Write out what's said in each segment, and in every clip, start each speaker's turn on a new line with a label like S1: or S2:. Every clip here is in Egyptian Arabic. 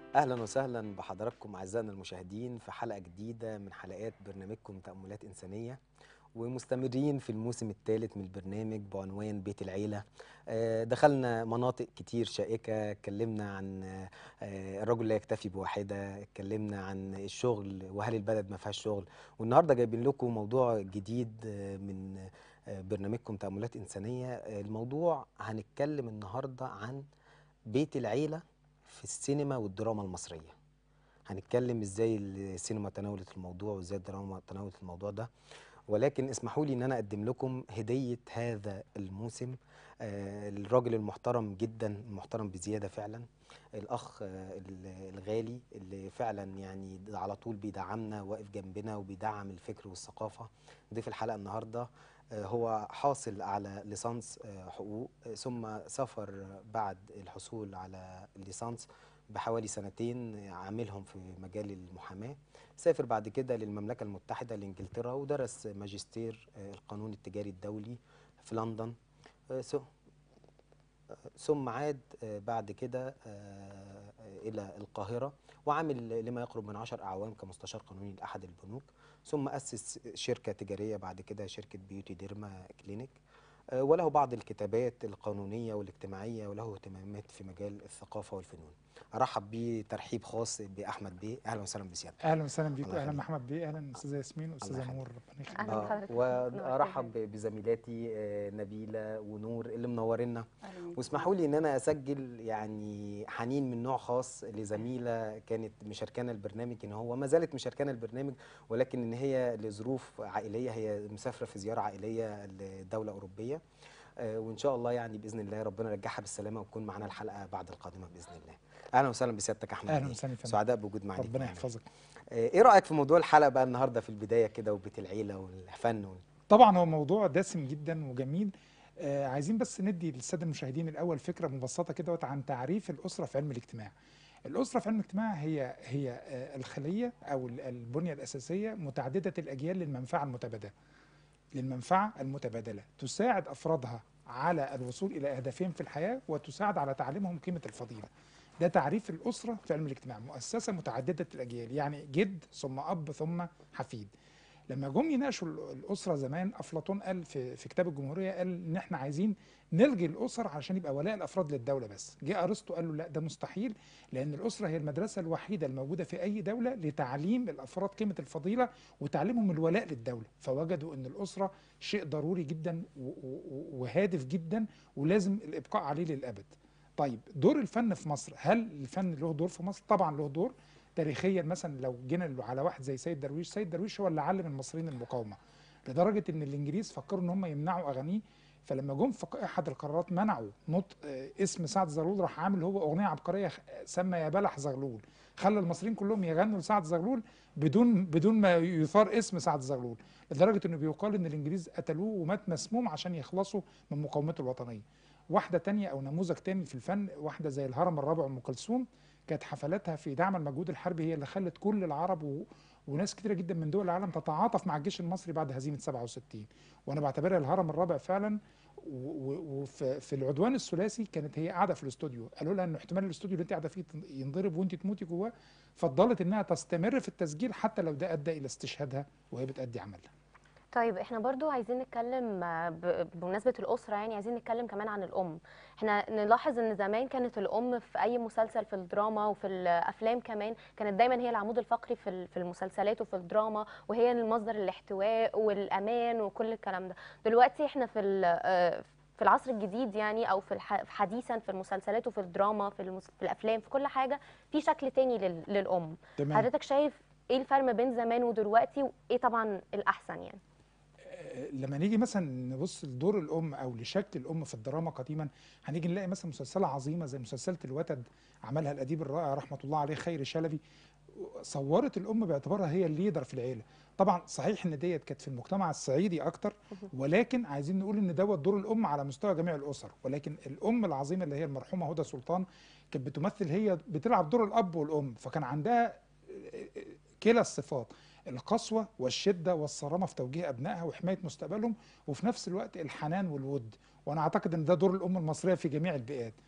S1: اهلا وسهلا بحضراتكم اعزائنا المشاهدين في حلقه جديده من حلقات برنامجكم تاملات انسانيه ومستمرين في الموسم الثالث من البرنامج بعنوان بيت العيله آه، دخلنا مناطق كتير شائكه اتكلمنا عن آه، الرجل لا يكتفي بواحده اتكلمنا عن الشغل وهل البلد ما فيهاش شغل والنهارده جايبين لكم موضوع جديد آه، من آه، برنامجكم تاملات انسانيه آه، الموضوع هنتكلم النهارده عن بيت العيله في السينما والدراما المصرية هنتكلم ازاي السينما تناولت الموضوع وازاي الدراما تناولت الموضوع ده ولكن اسمحوا لي ان انا اقدم لكم هدية هذا الموسم آه الراجل المحترم جدا المحترم بزيادة فعلا الاخ آه ال- الغالي اللي فعلا يعني على طول بيدعمنا واقف جنبنا وبيدعم الفكر والثقافة ضيف الحلقة النهاردة آه هو حاصل على ليسانس آه حقوق آه ثم سافر بعد الحصول على الليسانس بحوالي سنتين عاملهم في مجال المحاماة سافر بعد كده للمملكة المتحدة لإنجلترا ودرس ماجستير آه، القانون التجاري الدولي في لندن آه، ثم- آه، ثم عاد آه، بعد كده آه، إلى القاهرة وعمل لما يقرب من عشر أعوام كمستشار قانوني لأحد البنوك ثم أسس شركة تجارية بعد كده شركة بيوتي ديرما كلينيك آه، وله بعض الكتابات القانونية والاجتماعية وله اهتمامات في مجال الثقافة والفنون أرحب بيه ترحيب خاص بأحمد بيه أهلا وسهلا بسيادتك
S2: اهلا وسهلا بيكم
S1: الله
S2: اهلا
S1: يخليك.
S2: محمد بيه اهلا استاذه ياسمين واستاذه
S1: يخليك.
S2: نور ربنا يخليك
S3: أهلا
S1: آه،
S3: بحضرتك.
S1: وارحب بزميلاتي آه، نبيله ونور اللي منورنا
S3: أهلا بيك.
S1: واسمحوا لي ان انا اسجل يعني حنين من نوع خاص لزميله كانت مشاركانا البرنامج ان هو ما زالت مشاركانا البرنامج ولكن ان هي لظروف عائليه هي مسافره في زياره عائليه لدوله اوروبيه آه، وان شاء الله يعني باذن الله ربنا يرجعها بالسلامه وتكون معانا الحلقه بعد القادمه باذن الله اهلا وسهلا بسيادتك احمد
S2: اهلا
S1: بيه.
S2: وسهلا فندم.
S1: سعداء بوجود معاك
S2: ربنا يحفظك
S1: آه، ايه رايك في موضوع الحلقه بقى النهارده في البدايه كده وبيت العيله والفن وال...
S2: طبعا هو موضوع دسم جدا وجميل آه عايزين بس ندي للساده المشاهدين الاول فكره مبسطه كده عن تعريف الاسره في علم الاجتماع الاسره في علم الاجتماع هي هي آه الخليه او ال- البنيه الاساسيه متعدده الاجيال للمنفعه المتبادله للمنفعه المتبادله تساعد افرادها على الوصول الى اهدافهم في الحياه وتساعد على تعليمهم قيمه الفضيله ده تعريف الاسره في علم الاجتماع مؤسسه متعدده الاجيال يعني جد ثم اب ثم حفيد لما جم يناقشوا ال- الاسره زمان افلاطون قال في في كتاب الجمهوريه قال ان احنا عايزين نلغي الاسر عشان يبقى ولاء الافراد للدوله بس جه ارسطو قال له لا ده مستحيل لان الاسره هي المدرسه الوحيده الموجوده في اي دوله لتعليم الافراد قيمه الفضيله وتعليمهم الولاء للدوله فوجدوا ان الاسره شيء ضروري جدا و- و- وهادف جدا ولازم الابقاء عليه للابد طيب دور الفن في مصر هل الفن له دور في مصر طبعا له دور تاريخيا مثلا لو جينا على واحد زي سيد درويش سيد درويش هو اللي علم المصريين المقاومه لدرجه ان الانجليز فكروا ان هم يمنعوا اغانيه فلما جم في احد القرارات منعوا نطق آه، اسم سعد زغلول راح عامل هو اغنيه عبقريه خ- سمى يا بلح زغلول خلى المصريين كلهم يغنوا لسعد زغلول بدون بدون ما يثار اسم سعد زغلول لدرجه انه بيقال ان الانجليز قتلوه ومات مسموم عشان يخلصوا من مقاومته الوطنيه واحده تانية او نموذج تاني في الفن واحده زي الهرم الرابع ام كلثوم كانت حفلاتها في دعم المجهود الحربي هي اللي خلت كل العرب و... وناس كتيره جدا من دول العالم تتعاطف مع الجيش المصري بعد هزيمه 67 وانا بعتبرها الهرم الرابع فعلا و- و- وفي في العدوان الثلاثي كانت هي قاعده في الاستوديو قالوا لها ان احتمال الاستوديو اللي انت قاعده فيه تن- ينضرب وانت تموتي جواه فضلت انها تستمر في التسجيل حتى لو ده ادى الى استشهادها وهي بتأدي عملها
S3: طيب احنا برضو عايزين نتكلم آه، ب- بمناسبة الأسرة يعني عايزين نتكلم كمان عن الأم احنا نلاحظ ان زمان كانت الأم في أي مسلسل في الدراما وفي الأفلام كمان كانت دايما هي العمود الفقري في ال- في المسلسلات وفي الدراما وهي المصدر الاحتواء والأمان وكل الكلام ده دلوقتي احنا في ال- آه، في العصر الجديد يعني او في الح- في حديثا في المسلسلات وفي الدراما في, المس... في الافلام في كل حاجه في شكل تاني لل... للام
S2: تمام
S3: حضرتك شايف ايه الفرق ما بين زمان ودلوقتي وايه طبعا الاحسن يعني
S2: لما نيجي مثلا نبص لدور الام او لشكل الام في الدراما قديما هنيجي نلاقي مثلا مسلسله عظيمه زي مسلسله الوتد عملها الاديب الرائع رحمه الله عليه خير شلبي صورت الام باعتبارها هي الليدر في العيله طبعا صحيح ان ديت كانت في المجتمع الصعيدي اكتر ولكن عايزين نقول ان دوت دور الام على مستوى جميع الاسر ولكن الام العظيمه اللي هي المرحومه هدى سلطان كانت بتمثل هي بتلعب دور الاب والام فكان عندها كلا الصفات القسوة والشدة والصرامة في توجيه أبنائها وحماية مستقبلهم وفي نفس الوقت الحنان والود وأنا أعتقد أن ده دور الأم المصرية في جميع البيئات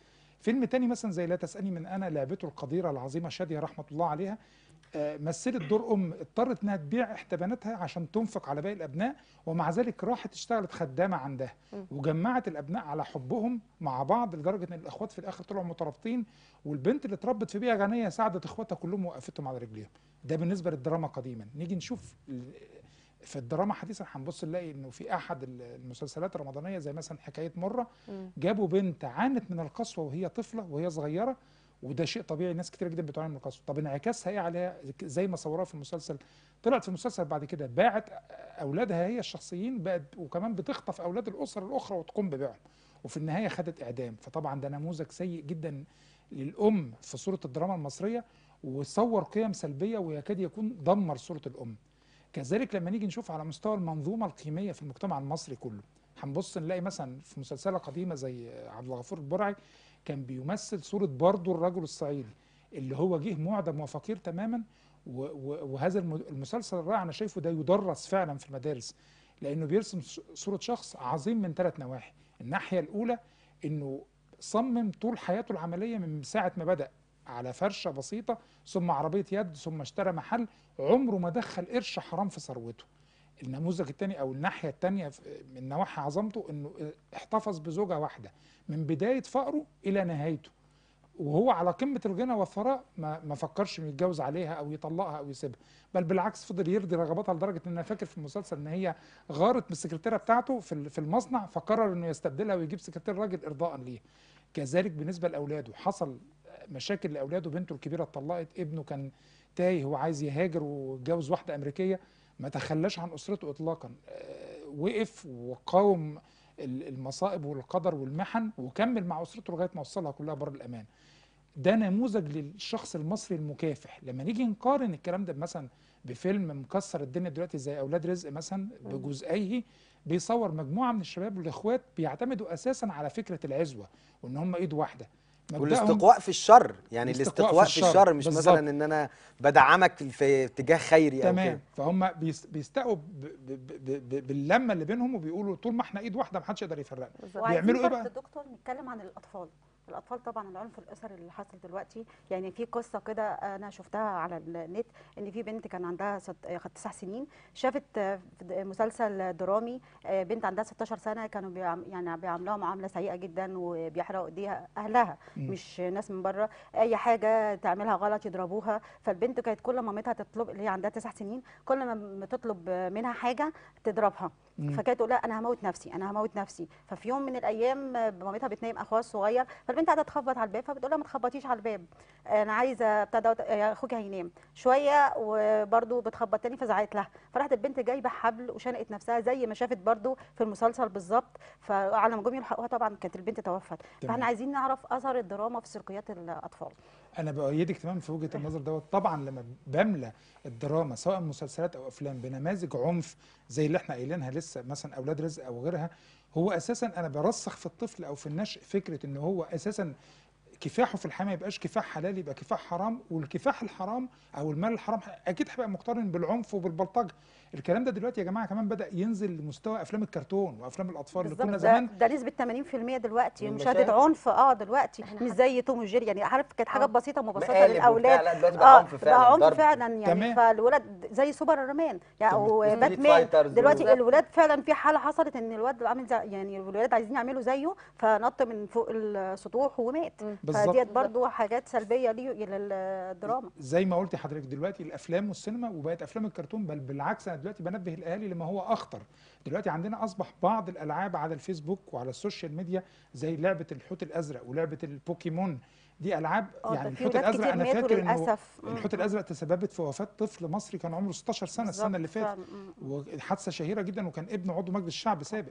S2: فيلم تاني مثلا زي لا تسالني من انا لعبته القديره العظيمه شاديه رحمه الله عليها آه، مثلت دور ام اضطرت انها تبيع احدى بناتها عشان تنفق على باقي الابناء ومع ذلك راحت اشتغلت خدامه عندها
S3: مم.
S2: وجمعت الابناء على حبهم مع بعض لدرجه ان الاخوات في الاخر طلعوا مترابطين والبنت اللي اتربت في بيئه غنيه ساعدت اخواتها كلهم وقفتهم على رجليهم ده بالنسبه للدراما قديما نيجي نشوف ال- في الدراما حديثا هنبص نلاقي انه في احد ال- المسلسلات الرمضانيه زي مثلا حكايه مره
S3: مم.
S2: جابوا بنت عانت من القسوه وهي طفله وهي صغيره وده شيء طبيعي ناس كتير جدا بتعاني من القسوه طب انعكاسها ايه عليها زي ما صوروها في المسلسل طلعت في المسلسل بعد كده باعت اولادها هي الشخصيين بقت وكمان بتخطف اولاد الاسر الاخرى وتقوم ببيعهم وفي النهايه خدت اعدام فطبعا ده نموذج سيء جدا للام في صوره الدراما المصريه وصور قيم سلبيه ويكاد يكون دمر صوره الام كذلك لما نيجي نشوف على مستوى المنظومه القيميه في المجتمع المصري كله هنبص نلاقي مثلا في مسلسله قديمه زي عبد الغفور البرعي كان بيمثل صوره برضه الرجل الصعيدي اللي هو جه معدم وفقير تماما و- و- وهذا الم- المسلسل الرائع انا شايفه ده يدرس فعلا في المدارس لانه بيرسم ص- صوره شخص عظيم من ثلاث نواحي الناحيه الاولى انه صمم طول حياته العمليه من ساعه ما بدا على فرشه بسيطه ثم عربيه يد ثم اشترى محل عمره ما دخل قرش حرام في ثروته النموذج الثاني او الناحيه الثانيه من نواحي عظمته انه احتفظ بزوجه واحده من بدايه فقره الى نهايته وهو على قمه الغنى والثراء ما ما فكرش انه يتجوز عليها او يطلقها او يسيبها بل بالعكس فضل يرضي رغباتها لدرجه ان انا فاكر في المسلسل ان هي غارت من السكرتيره بتاعته في ال- في المصنع فقرر انه يستبدلها ويجيب سكرتير راجل ارضاء ليها كذلك بالنسبه لاولاده حصل مشاكل لاولاده بنته الكبيره اتطلقت ابنه كان تايه وعايز يهاجر واتجوز واحده امريكيه ما تخلاش عن اسرته اطلاقا آه، وقف وقاوم ال- المصائب والقدر والمحن وكمل مع اسرته لغايه ما وصلها كلها بر الامان ده نموذج للشخص المصري المكافح لما نيجي نقارن الكلام ده مثلا بفيلم مكسر الدنيا دلوقتي زي اولاد رزق مثلا بجزئيه بيصور مجموعه من الشباب والاخوات بيعتمدوا اساسا على فكره العزوه وان هم ايد واحده مبدأهم
S1: والاستقواء في الشر يعني
S2: الاستقواء في
S1: الاستقواء في
S2: الشر،
S1: الشر مش
S2: بالظبط.
S1: مثلا ان انا بدعمك في اتجاه خيري او
S2: تمام
S1: كده
S2: فهم بيس- بيستقوا ب- ب- ب- ب- باللمه اللي بينهم وبيقولوا طول ما احنا ايد واحده ما حدش يقدر يفرقنا
S3: بالظبط.
S4: وعايزين
S2: بيعملوا ايه
S4: برضه
S2: بقى؟
S4: دكتور نتكلم عن الاطفال الاطفال طبعا العنف الاسري اللي حاصل دلوقتي يعني في قصه كده انا شفتها على النت ان في بنت كان عندها ست- آه، تسع سنين شافت آه، في د- مسلسل درامي آه، بنت عندها 16 سنه كانوا بيعم يعني بيعاملوها معامله سيئه جدا وبيحرقوا ايديها اهلها
S2: مم.
S4: مش ناس من بره اي حاجه تعملها غلط يضربوها فالبنت كانت كل ما مامتها تطلب اللي هي عندها تسع سنين كل ما تطلب منها حاجه تضربها
S2: مم.
S4: فكانت تقول لها انا هموت نفسي انا هموت نفسي ففي يوم من الايام آه، مامتها بتنام اخوها الصغير فالبنت قاعده تخبط على الباب فبتقول لها ما تخبطيش على الباب انا عايزه بتاع دوت آه، اخوك هينام شويه وبرده بتخبط تاني فزعقت لها فراحت البنت جايبه حبل وشنقت نفسها زي ما شافت برده في المسلسل بالظبط فعلى ما جم يلحقوها طبعا كانت البنت توفت
S2: تمام.
S4: فاحنا عايزين نعرف اثر الدراما في سلوكيات الاطفال
S2: انا بايدك تمام في وجهه النظر دوت طبعا لما بملى الدراما سواء مسلسلات او افلام بنماذج عنف زي اللي احنا قايلينها لسه مثلا اولاد رزق او غيرها هو اساسا انا برسخ في الطفل او في النشء فكره ان هو اساسا كفاحه في الحياه ما يبقاش كفاح حلال يبقى كفاح حرام والكفاح الحرام او المال الحرام اكيد هيبقى مقترن بالعنف وبالبلطجه الكلام ده دلوقتي يا جماعه كمان بدا ينزل لمستوى افلام الكرتون وافلام الاطفال اللي كنا
S4: بالظبط
S2: زمان
S4: ده, ده نسبه 80% دلوقتي
S1: من
S4: مشاهده
S1: المشاهد.
S4: عنف اه دلوقتي
S3: إحنا
S4: مش
S3: حتى-
S4: زي توم وجيري يعني عارف كانت حاجات
S3: آه.
S4: بسيطه مبسطه
S1: مقالب
S4: للاولاد
S1: وبتاع، لا دلوقتي بقى عنف فعلا
S4: بقى عنف
S1: ضرب.
S4: فعلا يعني
S2: تمام.
S4: فالولد زي سوبر مان يعني او
S2: تمام.
S4: باتمان
S1: فايترز
S4: دلوقتي
S1: و-
S4: الولاد فعلا في حاله حصلت ان الواد عامل زي يعني الولاد عايزين يعملوا زيه فنط من فوق السطوح ومات
S3: مم.
S2: بالظبط.
S4: فديت برضو حاجات سلبيه ليه للدراما
S2: زي ما قلت حضرتك دلوقتي الافلام والسينما وبقت افلام الكرتون بل بالعكس انا دلوقتي بنبه الاهالي لما هو اخطر دلوقتي عندنا اصبح بعض الالعاب على الفيسبوك وعلى السوشيال ميديا زي لعبه الحوت الازرق ولعبه البوكيمون دي العاب
S4: اه
S2: يعني
S4: ده في
S2: الحوت
S4: ولاد
S2: الازرق
S4: كتير
S2: انا
S4: ماتوا
S2: فاكر انه
S4: للاسف مم.
S2: الحوت الازرق تسببت في وفاه طفل مصري كان عمره 16 سنه السنه اللي
S4: بالظبط
S2: فاتت
S4: فعلا. مم.
S2: وحادثه شهيره جدا وكان ابن عضو مجلس الشعب سابق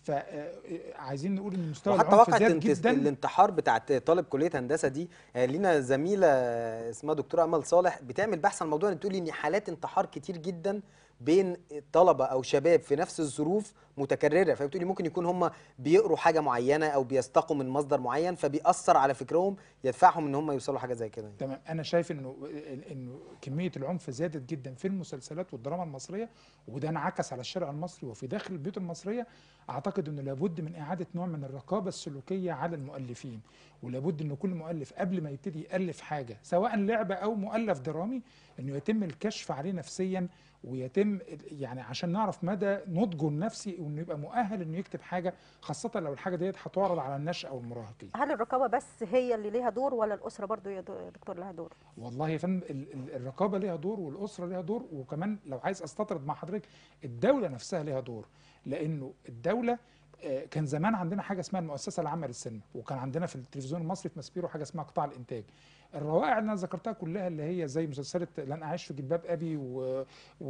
S2: فعايزين نقول ان مستوى
S1: وحتى
S2: العنف
S1: واقعة
S2: زاد
S1: انت-
S2: جدا
S1: الانتحار بتاعت طالب كلية هندسة دي آه، لينا زميلة اسمها دكتورة أمل صالح بتعمل بحث عن الموضوع ان بتقول ان حالات انتحار كتير جدا بين طلبة أو شباب في نفس الظروف متكرره فبتقولي ممكن يكون هم بيقروا حاجه معينه او بيستقوا من مصدر معين فبيأثر على فكرهم يدفعهم ان هم يوصلوا حاجه زي كده
S2: تمام انا شايف انه انه كميه العنف زادت جدا في المسلسلات والدراما المصريه وده انعكس على الشارع المصري وفي داخل البيوت المصريه اعتقد انه لابد من اعاده نوع من الرقابه السلوكيه على المؤلفين ولابد ان كل مؤلف قبل ما يبتدي يالف حاجه سواء لعبه او مؤلف درامي انه يتم الكشف عليه نفسيا ويتم يعني عشان نعرف مدى نضجه النفسي وانه يبقى مؤهل انه يكتب حاجه خاصه لو الحاجه ديت هتعرض على النشء او المراهقين
S4: هل الرقابه بس هي اللي ليها دور ولا الاسره برضو يا دو- دكتور لها دور
S2: والله يا فندم ال- ال- الرقابه ليها دور والاسره ليها دور وكمان لو عايز استطرد مع حضرتك الدوله نفسها ليها دور لانه الدوله آه، كان زمان عندنا حاجه اسمها المؤسسه العامه للسينما وكان عندنا في التلفزيون المصري في ماسبيرو حاجه اسمها قطاع الانتاج الروائع اللي انا ذكرتها كلها اللي هي زي مسلسلة لن اعيش في جلباب ابي و-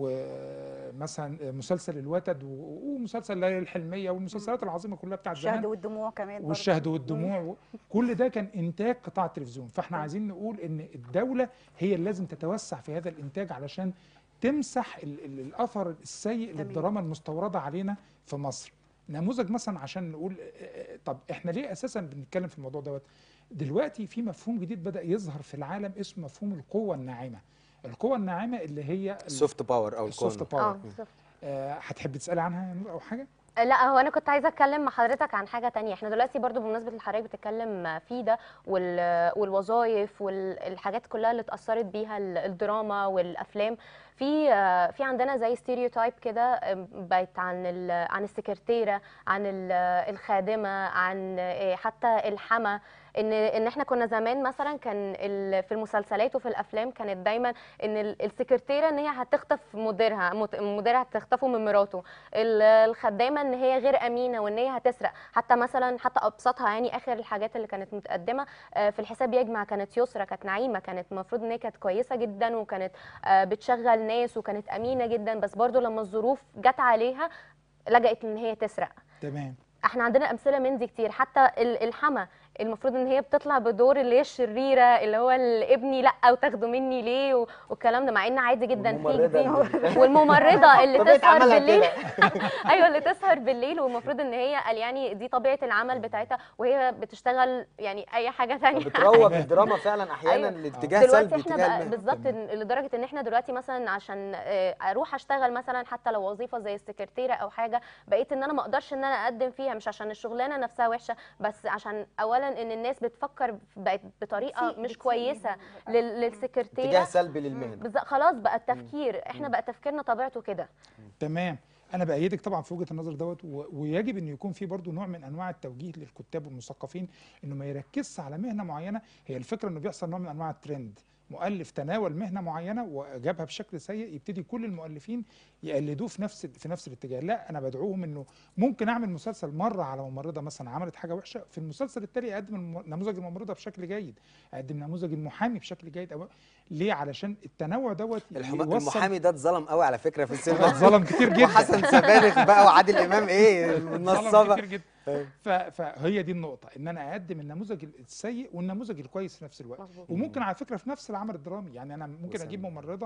S2: ومثلا مسلسل الوتد و- ومسلسل ليالي الحلميه والمسلسلات العظيمه كلها بتاعت زمان
S4: الشهد والدموع كمان برضو.
S2: والشهد والدموع و- كل ده كان انتاج قطاع التلفزيون فاحنا عايزين نقول ان الدوله هي اللي لازم تتوسع في هذا الانتاج علشان تمسح ال ال الاثر السيء
S4: تمام.
S2: للدراما المستورده علينا في مصر نموذج مثلا عشان نقول آه، آه، طب احنا ليه اساسا بنتكلم في الموضوع دوت دلوقتي في مفهوم جديد بدا يظهر في العالم اسمه مفهوم القوه الناعمه القوه الناعمه اللي هي ال-
S1: السوفت باور او
S2: السوفت
S1: الكون
S2: باور
S3: اه بالظبط
S2: آه، هتحبي تسالي عنها يا نور او حاجه
S3: لا هو انا كنت عايزه اتكلم مع حضرتك عن حاجه تانية احنا دلوقتي برضو بمناسبه اللي حضرتك بتتكلم فيه ده وال- والوظائف والحاجات كلها اللي اتاثرت بيها ال- الدراما والافلام في آه، في عندنا زي ستيريوتايب كده آم، بقت عن ال- عن السكرتيره عن ال- الخادمه عن آه، حتى الحما ان ان احنا كنا زمان مثلا كان ال- في المسلسلات وفي الافلام كانت دايما ان ال- السكرتيره ان هي هتخطف مديرها مت- مديرها هتخطفه من مراته ال- الخدامه ان هي غير امينه وان هي هتسرق حتى مثلا حتى ابسطها يعني اخر الحاجات اللي كانت متقدمه آه، في الحساب يجمع كانت يسرى كانت نعيمه كانت المفروض ان هي كانت كويسه جدا وكانت آه، بتشغل ناس وكانت امينه جدا بس برضو لما الظروف جت عليها لجأت ان هي تسرق
S2: تمام
S3: احنا عندنا امثله من دي كتير حتى ال- الحما المفروض ان هي بتطلع بدور اللي هي الشريره اللي هو اللي ابني لا وتاخدوا مني ليه و- والكلام ده مع ان عادي جدا في
S1: والممرضة
S3: جديد
S1: اللي-
S3: والممرضه اللي
S1: طبيعة
S3: تسهر
S1: عملها
S3: بالليل
S1: كده.
S3: ايوه اللي تسهر بالليل والمفروض ان هي قال يعني دي طبيعه العمل بتاعتها وهي بتشتغل يعني اي حاجه ثانيه
S1: بتروج الدراما فعلا احيانا
S3: أيوة.
S1: لاتجاه
S3: دلوقتي
S1: سلبي
S3: احنا
S1: اتجاه
S3: بقى
S1: المهنة.
S3: بالظبط
S2: تمام.
S3: إن- لدرجه ان احنا دلوقتي مثلا عشان آه، اروح اشتغل مثلا حتى لو وظيفه زي السكرتيره او حاجه بقيت ان انا ما اقدرش ان انا اقدم فيها مش عشان الشغلانه نفسها وحشه بس عشان اولا ان الناس بتفكر بقت بطريقه
S4: بتسيء-
S3: مش
S4: بتسيء
S3: كويسه
S4: ليهم.
S3: لل- للسكرتيره
S1: اتجاه سلبي للمهنه
S3: بالظبط خلاص بقى التفكير احنا بقى تفكيرنا طبيعته كده
S2: تمام انا بايدك طبعا في وجهه النظر دوت و- ويجب ان يكون في برضو نوع من انواع التوجيه للكتاب والمثقفين انه ما يركزش على مهنه معينه هي الفكره انه بيحصل نوع من انواع الترند مؤلف تناول مهنه معينه وجابها بشكل سيء يبتدي كل المؤلفين يقلدوه في نفس في نفس الاتجاه لا انا بدعوهم انه ممكن اعمل مسلسل مره على ممرضه مثلا عملت حاجه وحشه في المسلسل التالي اقدم الم- نموذج الممرضه بشكل جيد اقدم نموذج المحامي بشكل جيد أو ليه علشان التنوع دوت
S1: الحما-
S2: يوصل-
S1: المحامي ده اتظلم قوي على فكره في السينما
S2: اتظلم كتير جدا
S1: وحسن سبانخ بقى وعادل امام ايه
S2: ظلم
S1: النصابه
S2: كتير جدا ف- فهي دي النقطة إن أنا أقدم النموذج السيء والنموذج الكويس في نفس الوقت
S3: مظبوط
S2: وممكن على فكرة في نفس العمل الدرامي يعني أنا ممكن
S1: وسام.
S2: أجيب ممرضة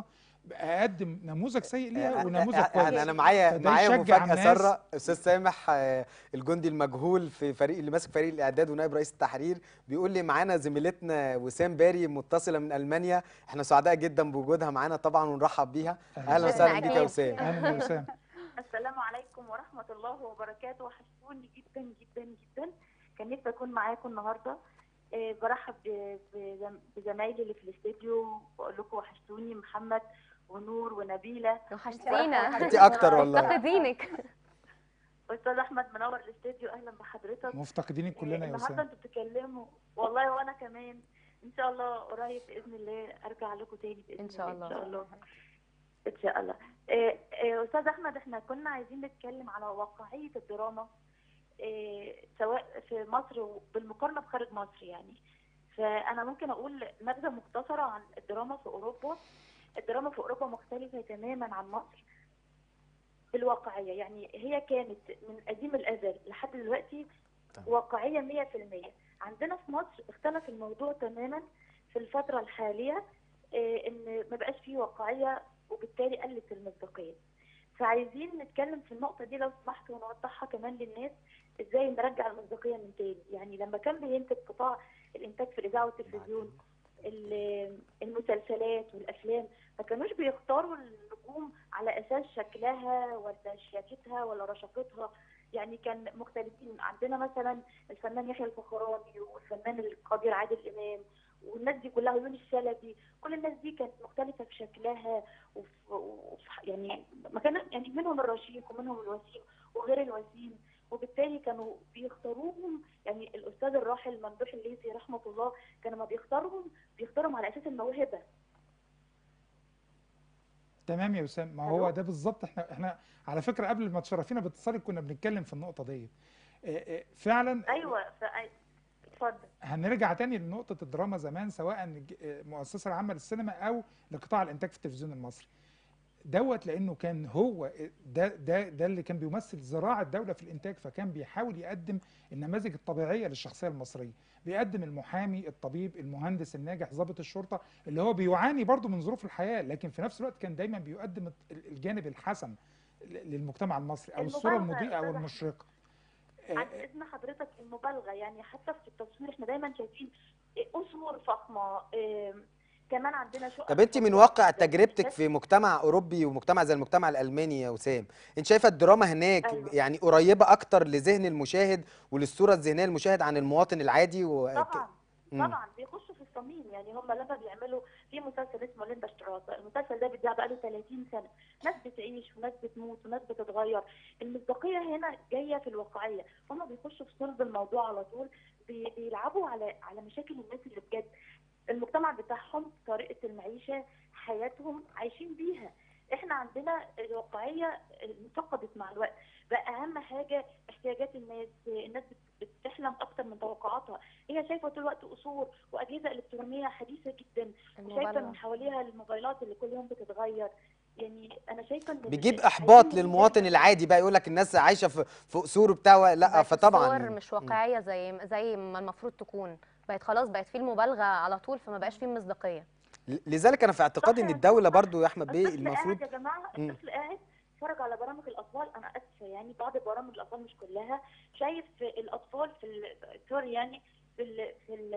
S2: أقدم نموذج سيء
S1: آه،
S2: ليها
S1: آه،
S2: ونموذج
S1: آه،
S2: كويس
S1: انا انا معايا
S2: فده
S1: معايا
S2: يشجع
S1: مفاجاه
S2: الناس.
S1: ساره استاذ سامح آه، الجندي المجهول في فريق اللي ماسك فريق الاعداد ونائب رئيس التحرير بيقول لي معانا زميلتنا وسام باري متصله من المانيا احنا سعداء جدا بوجودها معانا طبعا ونرحب بيها اهلا وسهلا بيك يا
S3: أكيد.
S1: وسام
S2: أهلا يا وسام
S5: السلام عليكم ورحمة الله وبركاته وحشتوني جدا جدا جدا كان نفسي أكون معاكم النهاردة آه، برحب ب- بزم- بزمايلي اللي في الاستديو بقول لكم وحشتوني محمد ونور ونبيلة
S3: وحشتينا
S1: انت اكتر والله
S3: مفتقدينك
S5: أستاذ أحمد منور الاستديو أهلا بحضرتك
S2: مفتقدينك
S5: آه،
S2: كلنا يا
S5: النهاردة
S2: وسام
S5: أنتوا بتتكلموا والله وأنا كمان إن شاء الله قريب بإذن الله أرجع لكم تاني بإذن
S3: إن شاء
S5: الله إن
S3: الله.
S5: شاء الله إن شاء الله آه، آه، أستاذ أحمد إحنا كنا عايزين نتكلم على واقعية الدراما آه، سواء في مصر وبالمقارنة بخارج مصر يعني فأنا ممكن أقول نبذة مختصرة عن الدراما في أوروبا الدراما في أوروبا مختلفة تماما عن مصر في الواقعية يعني هي كانت من قديم الأزل لحد دلوقتي
S1: تمام.
S5: واقعية 100% عندنا في مصر اختلف الموضوع تماما في الفترة الحالية آه، إن ما بقاش فيه واقعية وبالتالي قلت المصداقية فعايزين نتكلم في النقطه دي لو سمحت ونوضحها كمان للناس ازاي نرجع المصداقيه من تاني يعني لما كان بينتج قطاع الانتاج في الاذاعه والتلفزيون ال- المسلسلات والافلام ما كانوش بيختاروا النجوم على اساس شكلها ولا شياكتها ولا رشاقتها يعني كان مختلفين عندنا مثلا الفنان يحيى الفخراني والفنان القدير عادل امام والناس دي كلها يونس الشلبي كل الناس دي كانت مختلفه في شكلها وفي وفي يعني ما كان يعني منهم الرشيق ومنهم الوسيم وغير الوسيم وبالتالي كانوا بيختاروهم يعني الاستاذ الراحل ممدوح الليثي رحمه الله كان لما بيختارهم بيختارهم على اساس الموهبه
S2: تمام يا وسام ما هو ده بالظبط احنا احنا على فكره قبل ما تشرفينا باتصالك كنا بنتكلم في النقطه دي فعلا
S5: ايوه فأي... اتفضل
S2: هنرجع تاني لنقطة الدراما زمان سواء الج- المؤسسة العامة للسينما أو لقطاع الإنتاج في التلفزيون المصري. دوت لأنه كان هو ده ده ده اللي كان بيمثل ذراع الدولة في الإنتاج فكان بيحاول يقدم النماذج الطبيعية للشخصية المصرية. بيقدم المحامي، الطبيب، المهندس الناجح، ضابط الشرطة اللي هو بيعاني برضه من ظروف الحياة لكن في نفس الوقت كان دايما بيقدم ال- الجانب الحسن ل- للمجتمع المصري أو الصورة
S5: المبالغة
S2: المضيئة أو
S5: أستاذ
S2: المشرقة.
S5: عن اذن حضرتك المبالغه يعني حتى في التصوير احنا دايما شايفين قصور فخمه آم، كمان عندنا شقق
S1: طب انت من
S5: فخمة
S1: واقع
S5: جداً.
S1: تجربتك في مجتمع اوروبي ومجتمع زي المجتمع الالماني يا وسام انت شايفه الدراما هناك
S5: أيوة.
S1: يعني قريبه اكتر لذهن المشاهد وللصوره الذهنيه للمشاهد عن المواطن العادي و...
S5: طبعا
S1: مم.
S5: طبعا بيخشوا في الصميم يعني هم لما بيعملوا في مسلسل اسمه ليندا شتراسه المسلسل ده بيتذاع بقاله 30 سنه ناس بتعيش وناس بتموت وناس بتتغير المصداقيه هنا جايه في الواقعيه هم بيخشوا في صلب الموضوع على طول بي- بيلعبوا على على مشاكل الناس اللي بجد المجتمع بتاعهم طريقه المعيشه حياتهم عايشين بيها احنا عندنا الواقعيه انتقدت مع الوقت بقى اهم حاجه احتياجات الناس الناس بت- بتحلم اكتر من توقعاتها هي شايفه طول الوقت قصور واجهزه الكترونيه حديثه جدا وشايفه
S3: المبالغة
S5: من حواليها الموبايلات اللي كل يوم بتتغير يعني انا شايفه ان
S1: بيجيب
S5: ال-
S1: احباط
S5: عايزين
S1: للمواطن
S5: نرجع-
S1: العادي بقى يقول لك الناس عايشه في في قصور وبتاع لا
S3: بقت
S1: فطبعا
S3: الصور مش واقعيه زي زي ما المفروض تكون بقت خلاص بقت فيه المبالغه على طول فما بقاش فيه مصداقيه
S1: ل- لذلك انا في اعتقادي ان
S5: صح،
S1: الدوله
S5: صح.
S1: برضو يا احمد بيه
S5: الطفل
S1: المفروض
S5: قاعد يا جماعه
S1: مم.
S5: الطفل قاعد اتفرج على برامج الاطفال انا اسفه يعني بعض برامج الاطفال مش كلها شايف الاطفال في ال- سوري يعني في ال في ال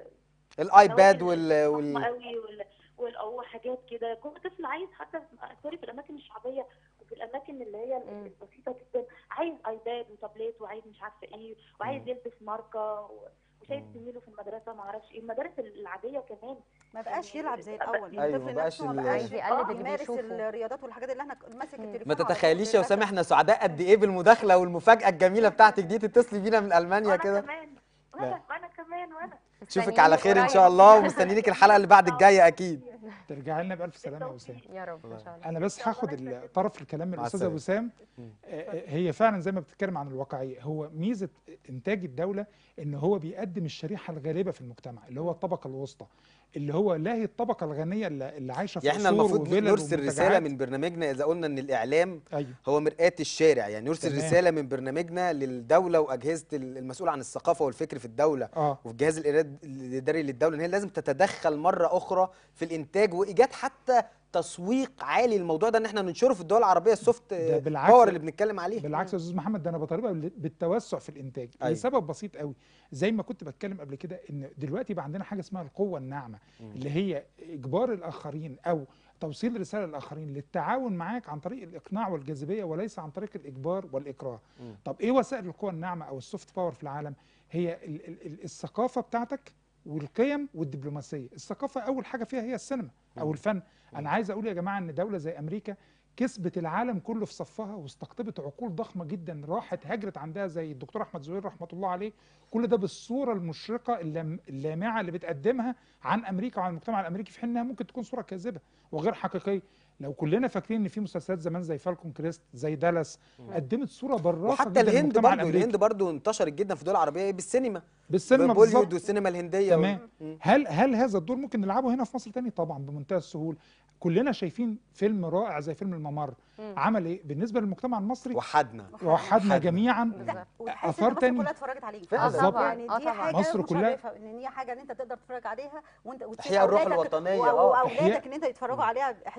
S1: الايباد
S5: النوادي
S1: وال,
S5: الفخمة
S1: وال...
S5: قوي وال وال- او حاجات كده كل طفل عايز حتى في- سوري في الاماكن الشعبيه وفي الاماكن اللي هي
S3: مم.
S5: البسيطه جدا عايز ايباد وتابلت وعايز مش عارفه ايه وعايز
S1: مم.
S5: يلبس ماركه و- وشايف
S1: مم.
S5: زميله في المدرسه ما اعرفش ايه المدارس العاديه كمان
S4: ما بقاش
S5: يعني
S4: يلعب زي
S5: أبقى-
S4: الاول
S1: أيوة،
S4: الطفل
S1: ما بقاش
S4: نفسه ما
S1: ال-
S4: بقاش
S3: عايز يقلد اللي
S4: يمارس
S3: بيشوفه.
S4: الرياضات والحاجات اللي احنا ماسك
S3: مم.
S4: التليفون
S1: ما
S4: على طول
S1: تتخيليش يا وسام
S4: للأسف.
S1: احنا سعداء قد ايه بالمداخله والمفاجاه الجميله بتاعتك دي تتصلي بينا من المانيا
S5: وانا
S1: كده
S5: كمان وانا وانا كمان وانا
S1: نشوفك على خير ان
S3: قريب.
S1: شاء الله ومستنيينك الحلقه اللي بعد الجايه اكيد
S2: ترجعي لنا بألف سلامة يا وسام.
S5: بالتوفيق.
S3: يا رب ان شاء الله
S2: انا بس هاخد ال- طرف الكلام من
S1: مع
S2: الاستاذه
S1: السلامة.
S2: وسام
S1: مم.
S2: آه، هي فعلا زي ما بتتكلم عن الواقعيه هو ميزه انتاج الدوله ان هو بيقدم الشريحه الغالبه في المجتمع اللي هو الطبقه الوسطى اللي هو لا هي الطبقه الغنيه اللي اللي عايشه في
S1: يعني احنا
S2: قصور
S1: المفروض
S2: وفلل
S1: نرسل رساله
S2: ومنتجعات.
S1: من برنامجنا اذا قلنا ان الاعلام
S2: ايوه
S1: هو مرآة الشارع يعني نرسل
S2: تمام.
S1: رساله من برنامجنا للدوله واجهزه المسؤوله عن الثقافه والفكر في الدوله
S2: اه
S1: وفي الجهاز الإراد- الاداري للدوله ان هي لازم تتدخل مره اخرى في الانتاج وايجاد حتى تسويق عالي للموضوع ده ان احنا ننشره في الدول العربيه السوفت
S2: ده بالعكس-
S1: باور اللي بنتكلم عليه
S2: بالعكس يا استاذ محمد ده انا بطالبها بال- بالتوسع في الانتاج
S1: أيوة.
S2: لسبب بسيط قوي زي ما كنت بتكلم قبل كده ان دلوقتي بقى عندنا حاجه اسمها القوه الناعمه
S1: مم.
S2: اللي هي اجبار الاخرين او توصيل رساله للاخرين للتعاون معاك عن طريق الاقناع والجاذبيه وليس عن طريق الاجبار والاكراه
S1: مم.
S2: طب ايه وسائل القوى الناعمه او السوفت باور في العالم هي ال ال ال الثقافه بتاعتك والقيم والدبلوماسيه الثقافه اول حاجه فيها هي السينما او
S1: مم.
S2: الفن انا عايز اقول يا جماعه ان دوله زي امريكا كسبت العالم كله في صفها واستقطبت عقول ضخمه جدا راحت هاجرت عندها زي الدكتور احمد زويل رحمه الله عليه كل ده بالصوره المشرقه اللام- اللامعه اللي بتقدمها عن امريكا وعن المجتمع الامريكي في حين انها ممكن تكون صوره كاذبه وغير حقيقيه لو كلنا فاكرين ان في مسلسلات زمان زي فالكون كريست زي دالاس قدمت صوره براقه
S1: وحتى
S2: جدا
S1: الهند
S2: للمجتمع
S1: برضو
S2: الامريكي
S1: الهند برضو انتشرت جدا في الدول العربيه بالسينما
S2: بالسينما
S1: بوليوود
S2: بالظبط
S1: والسينما الهنديه
S2: تمام.
S1: مم.
S2: هل هل هذا الدور ممكن نلعبه هنا في مصر تاني طبعا بمنتهى السهوله كلنا شايفين فيلم رائع زي فيلم الممر
S3: مم.
S2: عمل ايه بالنسبه للمجتمع المصري
S1: وحدنا
S2: وحدنا
S1: وحدنا.
S2: جميعا
S3: بالظبط.
S4: وتحس
S2: آثار
S4: ان مصر
S2: تاني.
S4: كلها اتفرجت عليه
S1: فعلا.
S3: آه
S2: بالظبط.
S3: طبعا
S4: يعني
S3: اه
S4: دي
S3: طبعا
S4: حاجه
S2: مصر كلها-
S4: مشرفه ان هي حاجه ان انت تقدر تتفرج عليها وانت وتسيب
S1: إحياء الروح
S4: أولادك
S1: الوطنية،
S4: و-
S1: آه.
S4: واولادك
S2: إحياء-
S4: ان انت يتفرجوا عليها احياء التراث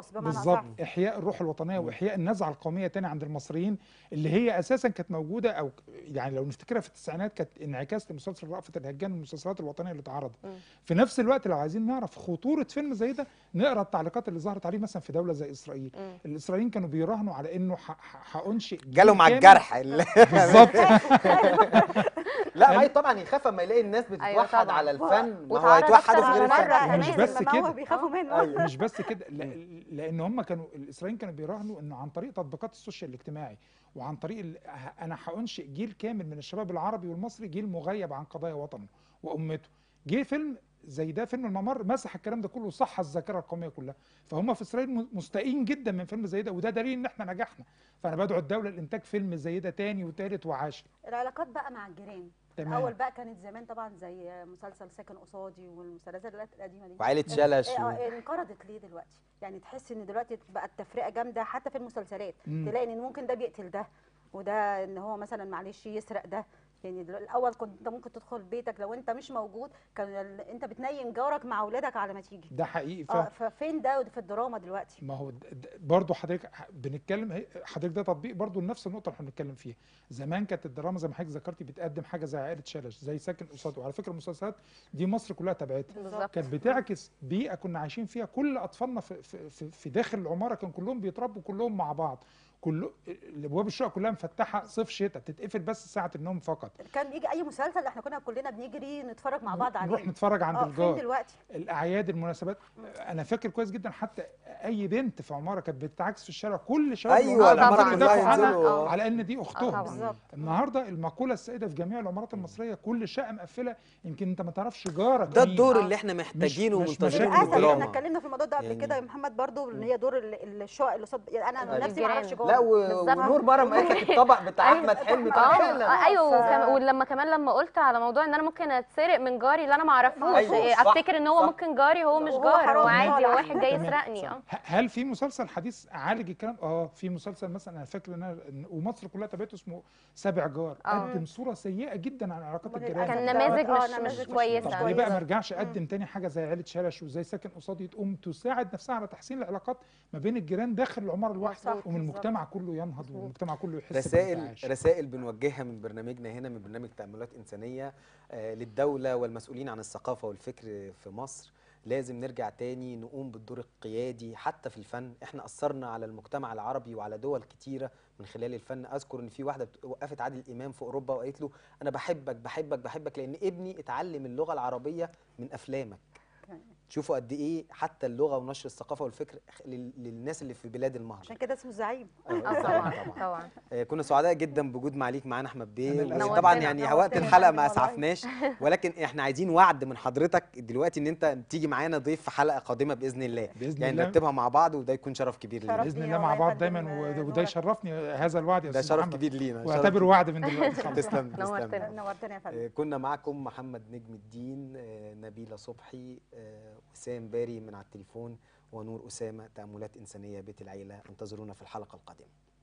S4: التراث بمعنى
S2: بالظبط
S4: اصح
S2: احياء الروح الوطنيه
S1: مم.
S2: واحياء النزعه القوميه تاني عند المصريين اللي هي اساسا كانت موجوده او يعني لو نفتكرها في التسعينات كانت انعكاس لمسلسل رأفت الهجان من المسلسلات الوطنيه اللي اتعرضت
S3: مم.
S2: في نفس الوقت لو عايزين نعرف خطوره فيلم زي ده نقرا التعليقات اللي ظهرت عليه مثلا في دوله زي اسرائيل
S3: مم.
S2: الاسرائيليين كانوا بيراهنوا على انه ح- ح- هانشئ جيل
S1: جالهم على
S2: كامل-
S1: الجرح ال-
S2: بالظبط
S1: لا ما طبعا يخاف اما يلاقي الناس بتتوحد
S3: طبعاً.
S1: على الفن ما هو
S3: واتعرض
S1: هيتوحد
S3: أكتر
S1: غير
S3: من
S1: الفن
S3: مرة
S2: ومش
S3: كمان.
S2: بس
S4: لما هو
S2: كده.
S4: بيخافوا منه
S2: مش بس كده لا- لان هم كانوا الاسرائيليين كانوا بيراهنوا انه عن طريق تطبيقات السوشيال الاجتماعي وعن طريق ال- ه- انا هانشئ جيل كامل من الشباب العربي والمصري جيل مغيب عن قضايا وطنه وامته جه فيلم زي ده فيلم الممر مسح الكلام ده كله وصح الذاكره القوميه كلها فهم في اسرائيل م- مستائين جدا من فيلم زي ده وده دليل ان احنا نجحنا فانا بدعو الدوله لانتاج فيلم زي ده تاني وتالت وعاشر
S4: العلاقات بقى مع الجيران
S2: تمام
S4: الاول بقى كانت زمان طبعا زي مسلسل ساكن قصادي والمسلسلات القديمه دي
S1: وعائلة شلش
S4: إيه،
S1: و-
S4: آه، انقرضت ليه دلوقتي يعني تحس ان دلوقتي بقت تفرقه جامده حتى في المسلسلات
S2: مم.
S4: تلاقي ان ممكن ده بيقتل ده وده ان هو مثلا معلش يسرق ده يعني دلو- الاول كنت انت ممكن تدخل بيتك لو انت مش موجود كان ال- انت بتنيم جارك مع اولادك على ما تيجي
S2: ده حقيقي ف...
S4: اه ففين ده في الدراما دلوقتي
S2: ما هو د- د- برضه حضرتك ح- بنتكلم هي- حضرتك ده تطبيق برضه لنفس النقطه اللي احنا بنتكلم فيها زمان كانت الدراما زي ما حضرتك ذكرتي بتقدم حاجه زي عائله شلش زي ساكن قصاده وعلى فكره المسلسلات دي مصر كلها تابعتها
S3: بالظبط
S2: كانت بتعكس بيئه كنا عايشين فيها كل اطفالنا في, في, في, في داخل العماره كان كلهم بيتربوا كلهم مع بعض كل الابواب الشقق كلها مفتحه صيف شتاء بتتقفل بس ساعه النوم فقط
S4: كان بيجي اي مسلسل احنا كنا كلنا بنجري نتفرج مع بعض عليه
S2: نروح نتفرج عند
S4: اه فين
S2: الجار
S4: دلوقتي
S2: الاعياد المناسبات انا فاكر كويس جدا حتى اي بنت في عماره كانت بتعكس في الشارع كل شباب
S1: ايوه
S2: العمارة
S3: طبعاً،
S1: العمارة
S2: كانوا
S1: كلها
S2: بيدافعوا عنها
S1: ينزلوا
S3: آه.
S2: على ان دي اختهم
S3: طبعاً.
S4: بالظبط
S2: النهارده المقوله السائده في جميع العمارات المصريه كل شقه مقفله يمكن انت ما تعرفش جارك
S1: ده
S2: مين.
S1: الدور
S3: آه.
S1: اللي احنا محتاجينه
S2: مش
S1: ومنتظرينه من
S2: مشاكل
S4: للاسف احنا
S1: الدراما
S4: اتكلمنا في الموضوع ده قبل
S1: يعني-
S4: كده يا محمد برضو اللي هي دور ال- الشقق اللي قصاد يعني انا
S1: أيوة.
S4: نفسي ما اعرفش
S3: الجيران.
S1: لا
S4: جوه
S1: و...
S3: بالظبط.
S1: ونور مرم قالت لك الطبق بتاع
S3: أيوة.
S1: احمد حلمي
S3: اه
S1: كان
S4: آه.
S1: حلو
S3: آه، ايوه
S4: ف-
S3: وكم... ولما كمان لما قلت على موضوع ان انا ممكن اتسرق من جاري اللي انا ما اعرفوش
S1: أيوة،
S3: إيه،
S1: صح،
S3: افتكر ان هو
S1: صح.
S3: ممكن جاري هو مش
S4: وهو
S3: جار
S4: حرام
S3: هو عادي
S4: طالع.
S3: هو واحد جاي
S2: تمام.
S3: يسرقني اه
S2: ه- هل في مسلسل حديث عالج الكلام اه في مسلسل مثلا انا فاكر ان أنا- إن- ومصر كلها تابعته اسمه سابع جار
S3: آه.
S2: قدم صوره سيئه جدا عن علاقات
S4: أمال
S2: الجيران
S3: كان
S4: ده-
S3: نماذج
S4: آه،
S3: مش
S4: نماذج
S3: مش
S4: مش
S3: كويسه
S2: طب ليه بقى ما
S4: كويسة.
S2: رجعش قدم تاني حاجه زي عيله شلش وزي ساكن قصادي تقوم تساعد نفسها على تحسين العلاقات ما بين الجيران داخل العماره الواحده
S4: صح،
S2: ومن
S4: بالظبط.
S2: المجتمع كله ينهض
S3: مظبوط.
S2: والمجتمع كله يحس
S1: رسائل
S2: بالانتعاش.
S1: رسائل بنوجهها من برنامجنا هنا من برنامج تأملات إنسانية آه، للدولة والمسؤولين عن الثقافة والفكر في مصر لازم نرجع تاني نقوم بالدور القيادي حتى في الفن احنا أثرنا على المجتمع العربي وعلى دول كتيرة من خلال الفن أذكر إن في واحدة بت- وقفت عادل إمام في أوروبا وقالت له أنا بحبك بحبك بحبك لأن ابني اتعلم اللغة العربية من أفلامك شوفوا قد إيه حتى اللغة ونشر الثقافة والفكر لل- للناس اللي في بلاد المهجر
S4: عشان كده اسمه الزعيم
S1: آه،
S3: اه طبعا طبعا
S1: آه، كنا سعداء جدا بوجود معاليك معانا احمد بيه
S2: أنا اللي
S1: وطبعا
S3: نورتنا.
S1: يعني
S4: نورتنا
S1: وقت
S4: يا
S1: الحلقه
S4: فندم
S1: ما
S4: والله.
S1: اسعفناش ولكن احنا عايزين وعد من حضرتك دلوقتي ان انت تيجي معانا ضيف في حلقه قادمه باذن الله
S2: باذن
S1: يعني
S2: الله
S1: نرتبها مع بعض وده يكون شرف كبير لينا
S4: شرف
S2: باذن
S4: لينا
S2: الله مع
S4: والله يا
S2: بعض دايما
S4: فندم،
S2: وده- وده
S4: نورك.
S2: يشرفني هذا الوعد يا
S1: ده
S2: استاذ
S1: شرف
S2: محمد
S1: كبير لينا شرف
S2: واعتبره
S1: كبير.
S2: وعد من دلوقتي خلاص
S1: تسلم
S3: نورتنا.
S1: تسلم
S4: نورتنا يا فندم
S1: آه، كنا معكم محمد نجم الدين آه، نبيله صبحي آه، وسام باري من على التليفون ونور اسامه تاملات انسانيه بيت العيله انتظرونا في الحلقه القادمه